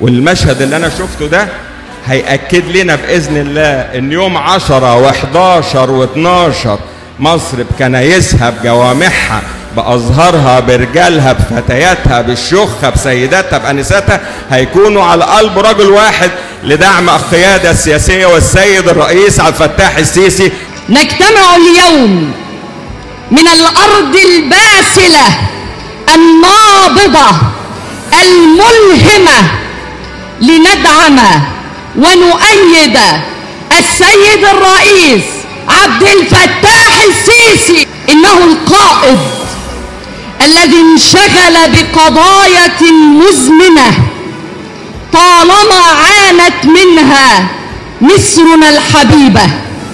والمشهد اللي انا شفته ده هيأكد لنا بإذن الله إن يوم 10 و11 و12 مصر بكنايسها بجوامعها بأزهارها برجالها بفتياتها بالشخة بسيداتها بأنساتها هيكونوا على قلب رجل واحد لدعم القيادة السياسية والسيد الرئيس عبد الفتاح السيسي نجتمع اليوم من الارض الباسله النابضه الملهمه لندعم ونؤيد السيد الرئيس عبد الفتاح السيسي انه القائد الذي انشغل بقضايا مزمنه طالما عانت منها مصرنا الحبيبه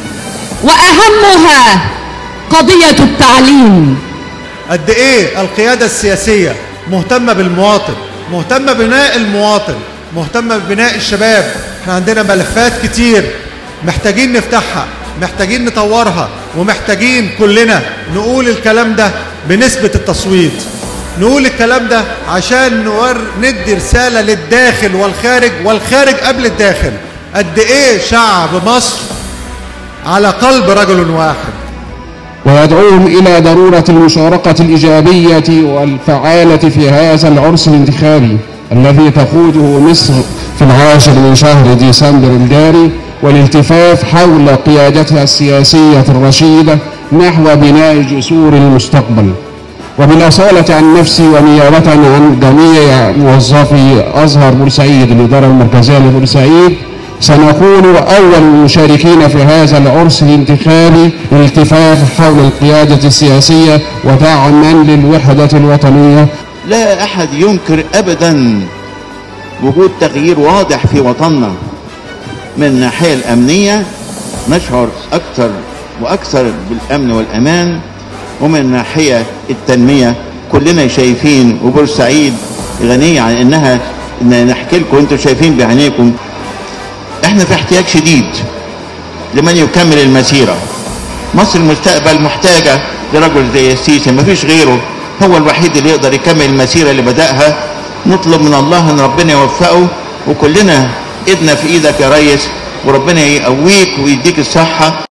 واهمها قضيه التعليم قد ايه القيادة السياسية مهتمة بالمواطن مهتمة ببناء المواطن مهتمة ببناء الشباب احنا عندنا ملفات كتير محتاجين نفتحها محتاجين نطورها ومحتاجين كلنا نقول الكلام ده بنسبة التصويت نقول الكلام ده عشان نور ندي رسالة للداخل والخارج والخارج قبل الداخل قد ايه شعب مصر على قلب رجل واحد ويدعوهم إلى ضرورة المشاركة الإيجابية والفعالة في هذا العرس الانتخابي الذي تقوده مصر في العاشر من شهر ديسمبر الجاري والالتفاف حول قيادتها السياسية الرشيدة نحو بناء جسور المستقبل وبالأصالة عن نفسي ونيابة عن جميع موظفي أزهر بورسعيد الإدارة المركزية لبورسعيد سنكون أول المشاركين في هذا العرس الانتخابي للالتفاف حول القيادة السياسية ودعما للوحدة الوطنية لا أحد ينكر أبدا وجود تغيير واضح في وطننا من الناحية الأمنية نشعر أكثر وأكثر بالأمن والأمان ومن الناحية التنمية كلنا شايفين وبورسعيد غنية عن إنها إن نحكي لكم أنتم شايفين بعينيكم إحنا في احتياج شديد لمن يكمل المسيرة مصر المستقبل محتاجة لرجل زي السيسي مفيش غيره هو الوحيد اللي يقدر يكمل المسيرة اللي بدأها نطلب من الله ان ربنا يوفقه وكلنا ايدنا في ايدك يا ريس وربنا يقويك ويديك الصحة